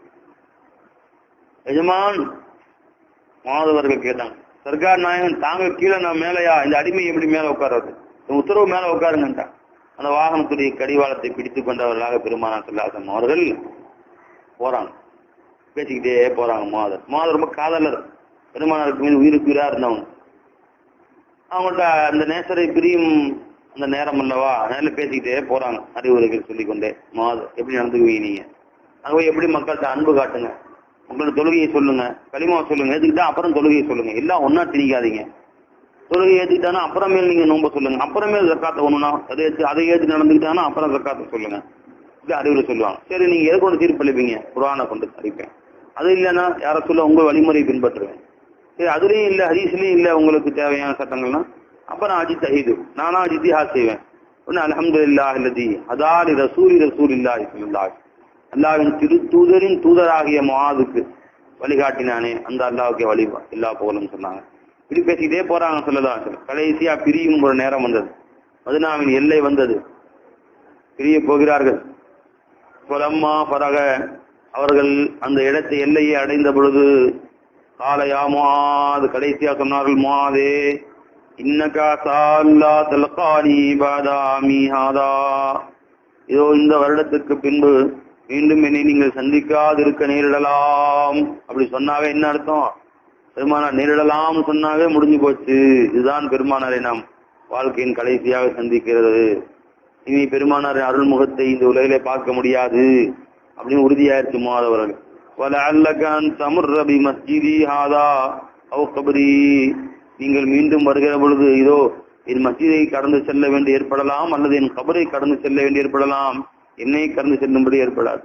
எஜமான் மாதவர்கள் கேட்டாங்க சர்க்கார் நாயகன் தாங்க கீழே நான் மேலையா இந்த அடிமை எப்படி மேல உட்கார்றது இந்த உத்தரவு மேல உட்காருங்கன்ட்டான் அந்த வாகனத்துடைய கடிவாளத்தை பிடித்துக் கொண்டவர்களாக பெருமானார் சொல்லாசம் அவர்கள் போறாங்க பேசிக்கிட்டே போறாங்க மாதர் மாதர் ரொம்ப காதலர் பெருமானாருக்கு மீது உயிருக்கு உயிரா இருந்தவங்க அவங்கள்ட்ட அந்த நேசரை பிரியும் அந்த நேரம் அல்லவா அதனால பேசிக்கிட்டே போறாங்க அறிவுரைகள் சொல்லிக்கொண்டே மாதர் எப்படி நடந்துக்குவீங்க நீங்க அங்க போய் எப்படி மக்கள்கிட்ட அன்பு காட்டுங்க உங்களோட தொழுகையை சொல்லுங்க களிமா சொல்லுங்க ஏத்துக்கிட்டா அப்புறம் தொழுகையை சொல்லுங்க எல்லாம் ஒன்னா திணிக்காதீங்க தொழுகை ஏத்துக்கிட்டானா அப்புறமேல் நீங்க நோம்ப சொல்லுங்க அப்புறமேல் ஜக்காத்தை ஒண்ணுனா அதை ஏத்து அதை ஏத்து நடந்துக்கிட்டானா அப்புறம் ஜக்காத்தை சொல்லுங்க இது அறிவுரை சொல்லுவாங்க சரி நீங்க எதை கொண்டு தீர்ப்பளிப்பீங்க குரானை கொண்டு அறிவிப்பேன் அது இல்லைன்னா யார சொல்ல உங்க வழிமுறையை பின்பற்றுவேன் சரி அதுலயும் இல்ல ஹதீஸ்லயும் இல்ல உங்களுக்கு தேவையான சட்டங்கள்னா அப்ப நான் அஜித் அஹீது நானா ஜித்திஹா செய்வேன் ஒன்னு அலமதுல்லா இல்லதி அதாலி ரசூலி ரசூல் இல்லா இஸ்லாஹ் அல்லாவின் திரு தூதரின் தூதராகிய முஆதுக்கு வழிகாட்டினானே அந்த அல்லாவுக்கு வழி எல்லா போகலும் சொன்னாங்க இப்படி பேசிக்கிட்டே போறாங்க சொல்லலாம் சொல்ல கடைசியா பிரியும் ஒரு நேரம் வந்தது மதுனாவின் எல்லை வந்தது பிரிய போகிறார்கள் புலம்மா பரக அவர்கள் அந்த இடத்தை எல்லையை அடைந்த பொழுது காலையா முஆது கடைசியா சொன்னார்கள் முஆதே இன்னகா சால்லா தல்கானி பாதாமி ஹாதா இதோ இந்த வருடத்துக்கு பின்பு மீண்டும் என்னை நீங்கள் சந்திக்காதிருக்க நேரிடலாம் அப்படி சொன்னாவே என்ன அர்த்தம் பெருமானார் நேரிடலாம் சொன்னாவே முடிஞ்சு போச்சு இதுதான் பெருமானாரை நாம் வாழ்க்கையின் கடைசியாக சந்திக்கிறது இனி பெருமானார் அருள்முகத்தை இந்த உலகிலே பார்க்க முடியாது அப்படின்னு உறுதியாயிருச்சு மாதவர்கள் وَلَعَلَّكَ أَن تَمُرَّ بِمَسْجِدِي هَذَا أَوْ قَبْرِي நீங்கள் மீண்டும் வருகிற பொழுது இதோ என் மஸ்ஜிதை கடந்து செல்ல வேண்டி ஏற்படலாம் அல்லது என் கபரை கடந்து செல்ல வேண்டி ஏற்படலாம் என்னை கடந்து செல்லும்படி ஏற்படாது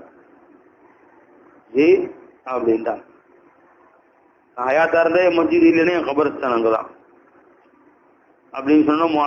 ஏ அப்படின்ட்டாங்க நான் ஹயாத்தா இருந்தே மஸ்ஜித் இல்லைன்னா என் கபரஸ்தான் அங்கதான் அப்படின்னு சொன்னா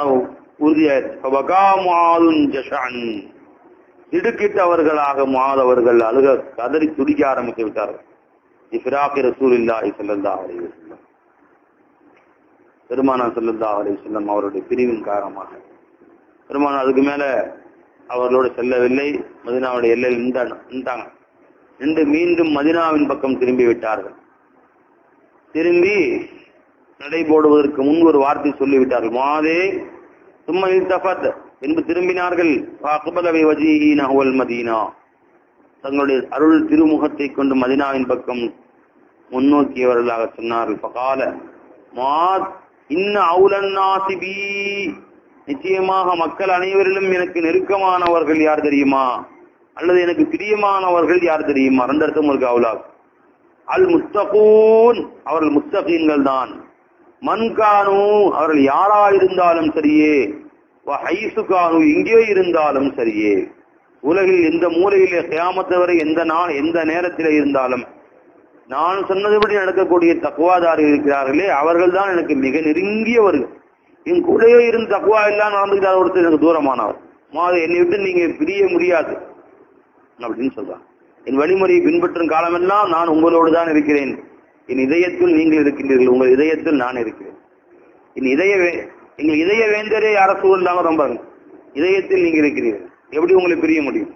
உறுதியாயிருச்சு திடுக்கிட்டவர்களாக மாதவர்கள் அழுக கதறி துடிக்க ஆரம்பித்து விட்டார்கள் இஃபிராக்கி ரசூல் இல்லாஹி ஸல்லல்லாஹு அலைஹி வஸல்லம் பெருமானா ஸல்லல்லாஹு அலைஹி வஸல்லம் அவருடைய பிரிவின் காரணமாக பெருமானா அதுக்கு மேல அவர்களோடு செல்லவில்லை மதினாவுடைய எல்லையில் நின்றாங்க நின்றாங்க நின்று மீண்டும் மதினாவின் பக்கம் திரும்பி விட்டார்கள் திரும்பி நடை போடுவதற்கு முன் ஒரு வார்த்தை சொல்லிவிட்டார்கள் மாதே சும்மா இல்தஃபத் பின்பு திரும்பினார்கள் அக்பலவை வஜீஹி நஹ்வல் மதீனா தங்களுடைய அருள் திருமுகத்தை கொண்டு மதினாவின் பக்கம் முன்னோக்கியவர்களாக சொன்னார்கள் பகால மாத் இன்ன அவுலன்னாசிபி நிச்சயமாக மக்கள் அனைவரிலும் எனக்கு நெருக்கமானவர்கள் யார் தெரியுமா அல்லது எனக்கு பிரியமானவர்கள் யார் தெரியுமா ரெண்டு அர்த்தம் இருக்கு அவுலாக் அல் முஸ்தகூன் அவர்கள் முஸ்தகீன்கள் தான் மன்கானு அவர்கள் யாரா இருந்தாலும் சரியே ஹைசுகானு எங்கேயோ இருந்தாலும் சரியே உலகில் எந்த மூலையிலே கியாமத்து வரை எந்த நாள் எந்த நேரத்தில் இருந்தாலும் நான் சொன்னதுபடி நடக்கக்கூடிய தக்குவாதாரி இருக்கிறார்களே அவர்கள் தான் எனக்கு மிக நெருங்கியவர்கள் என் கூடவே இருந்து தக்குவா எல்லாம் நடந்துக்கிட்டார் ஒருத்தர் எனக்கு தூரமானவர் மாது என்னை விட்டு நீங்க பிரிய முடியாது அப்படின்னு சொல்றான் என் வழிமுறையை பின்பற்றும் காலமெல்லாம் நான் உங்களோடு தான் இருக்கிறேன் என் இதயத்தில் நீங்கள் இருக்கின்றீர்கள் உங்கள் இதயத்தில் நான் இருக்கிறேன் என் இதய வே- எங்கள் இதய வேந்தரே யார சூழலாம ரொம்ப இதயத்தில் நீங்க இருக்கிறீர்கள் எப்படி உங்களை பிரிய முடியும்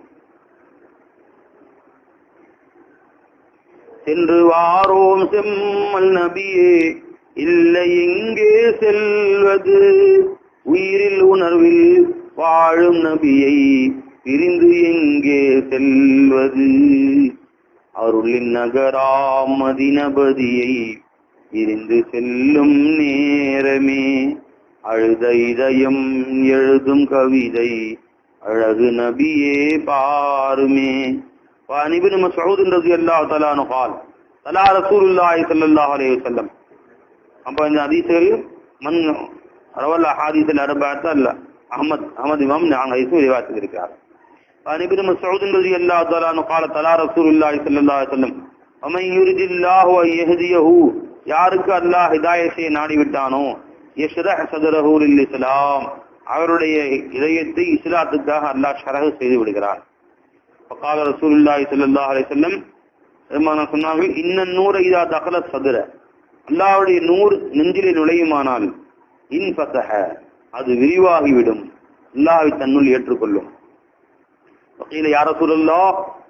சென்று வாரோம் செம்மல் நபியே இல்லை எங்கே செல்வது உயிரில் உணர்வில் வாழும் நபியை பிரிந்து எங்கே செல்வது அருளின் நகராம் மதினபதியை பிரிந்து செல்லும் நேரமே அழுத இதயம் எழுதும் கவிதை அழகு நபியே பாருமே وعن ابن مسعود رضي الله تعالى عنه قال تلا رسول الله صلى الله عليه وسلم அப்ப இந்த ஹதீஸ்கள் மன் ரவல் ஹாதீஸில் அரபாத்த அல்ல அஹமத் அஹமது இமாம் நாங்கள் ஹதீஸும் ரிவாயத்தில் இருக்கிறார் عن ابن مسعود رضي الله تعالى عنه قال تلا رسول الله صلى الله عليه وسلم ومن يريد الله ان يهديه யாருக்கு அல்லாஹ் ஹிதாயத்தை நாடி விட்டானோ யஷ்ரஹ் சதரஹு லில் இஸ்லாம் அவருடைய இதயத்தை இஸ்லாத்துக்காக அல்லாஹ் ஷரகு செய்து விடுகிறார் பக்கால ரசூலுல்லாஹி ஸல்லல்லாஹு அலைஹி வஸல்லம் பெருமான சொன்னார்கள் இன்ன நூற இதா தகல சதுர அல்லாஹ்வுடைய நூறு நெஞ்சிலே நுழையுமானால் இன் ஃபதஹ அது விரிவாகிவிடும் அல்லாஹ்வை தன்னுள் ஏற்றுக்கொள்ளும் வகையில யார சூழல்லா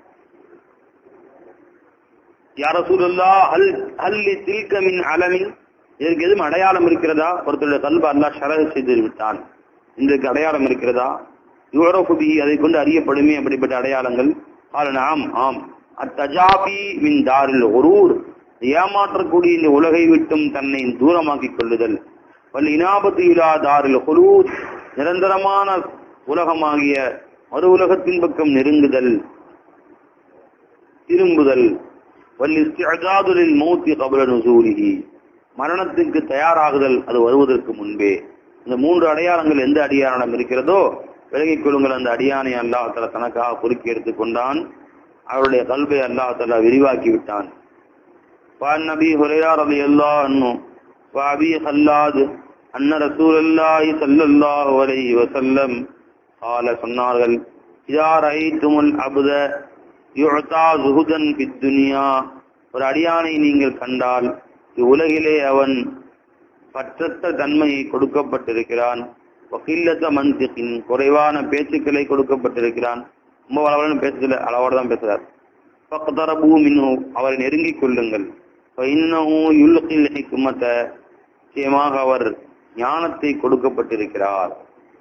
யார சூழல்லா ஹல் ஹல்லி தில்க மின் அலமின் இதற்கு எதுவும் அடையாளம் இருக்கிறதா ஒருத்தருடைய கல்வ அல்லாஹ் ஷரகு செய்து விட்டான் இதற்கு அடையாளம் இருக்கிறதா யுவரோபி அதை கொண்டு அறியப்படுமே அப்படிப்பட்ட அடையாளங்கள் காலன் ஆம் ஆம் அத்தஜாபி மின் தாரில் ஒரூர் ஏமாற்றக்கூடிய இந்த உலகை விட்டும் தன்னை தூரமாக்கிக் கொள்ளுதல் வல் இனாபத்து இலா தாரில் ஹுலூத் நிரந்தரமான உலகமாகிய மறு உலகத்தின் பக்கம் நெருங்குதல் திரும்புதல் வல் இஸ்திஅஜாதுலில் மௌத்தி கபல நுசூலிஹி மரணத்துக்கு தயாராகுதல் அது வருவதற்கு முன்பே இந்த மூன்று அடையாளங்கள் எந்த அடியாரம் இருக்கிறதோ விலகிக் கொள்ளுங்கள் அந்த அடியானை அல்லாஹ் தலா தனக்காக குறுக்கி எடுத்துக் கொண்டான் அவருடைய கல்வை அல்லாஹ் தலா விரிவாக்கி விட்டான் وعن ابي هريره رضي الله عنه وابي خلاد ان رسول الله صلى الله عليه وسلم قال சொன்னார்கள் இதா ரஐத்துமுல் அப்த யுஅதா zuhudan ஃபித் துன்யா ஒரு அடியானை நீங்கள் கண்டால் இவ்வுலகிலே அவன் பற்றற்ற தன்மையை கொடுக்கப்பட்டிருக்கிறான் வகில்லத்த மந்திக்கின் குறைவான பேச்சுக்களை கொடுக்கப்பட்டிருக்கிறான் ரொம்ப அளவான பேசுதல அளவோட தான் பேசுறார் பக்கத்தரபூ மின்னு அவரை நெருங்கிக் கொள்ளுங்கள் இன்னமும் யுல்கில் ஹிக்மத நிச்சயமாக அவர் ஞானத்தை கொடுக்கப்பட்டிருக்கிறார்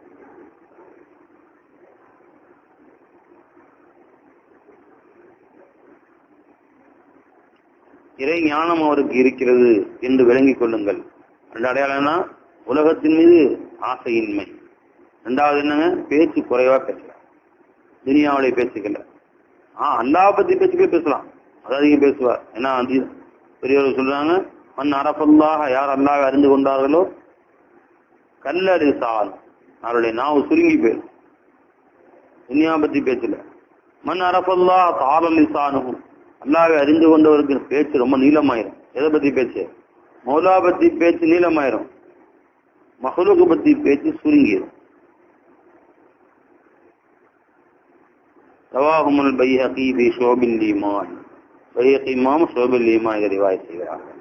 இறை ஞானம் அவருக்கு இருக்கிறது என்று விளங்கிக் கொள்ளுங்கள் ரெண்டு அடையாளம்னா உலகத்தின் மீது ஆசையின்மை ரெண்டாவது என்னங்க பேச்சு குறைவா பேசுறார் துனியாவுடைய பேச்சுக்கல ஆஹ் அல்லாஹ் பத்தி பேச்சுக்களே பேசலாம் அதாவது அதிகம் பேசுவார் ஏன்னா அது பெரியவர்கள் சொல்றாங்க மண் அரபல்லாக யார் அல்லாஹ் அறிந்து கொண்டார்களோ கல்லரிசால் அவருடைய நாவு சுருங்கி போயிடும் துனியா பத்தி பேச்சல மண் அரபல்லா தாரலிசானுகும் அல்லாவை அறிந்து கொண்டவருக்கு பேச்சு ரொம்ப நீளமாயிரும் எதை பத்தி பேச்சு மௌலா பத்தி பேச்சு நீளமாயிரும் மகளுக்கு பத்தி பேச்சு சுருங்கிடும் ரவாஹுமுல் பைஹகி பி ஷோபில் ஈமான் பைஹகி இமாம் ஷோபில் ஈமான் இதை ரிவாய் செய்கிறார்கள்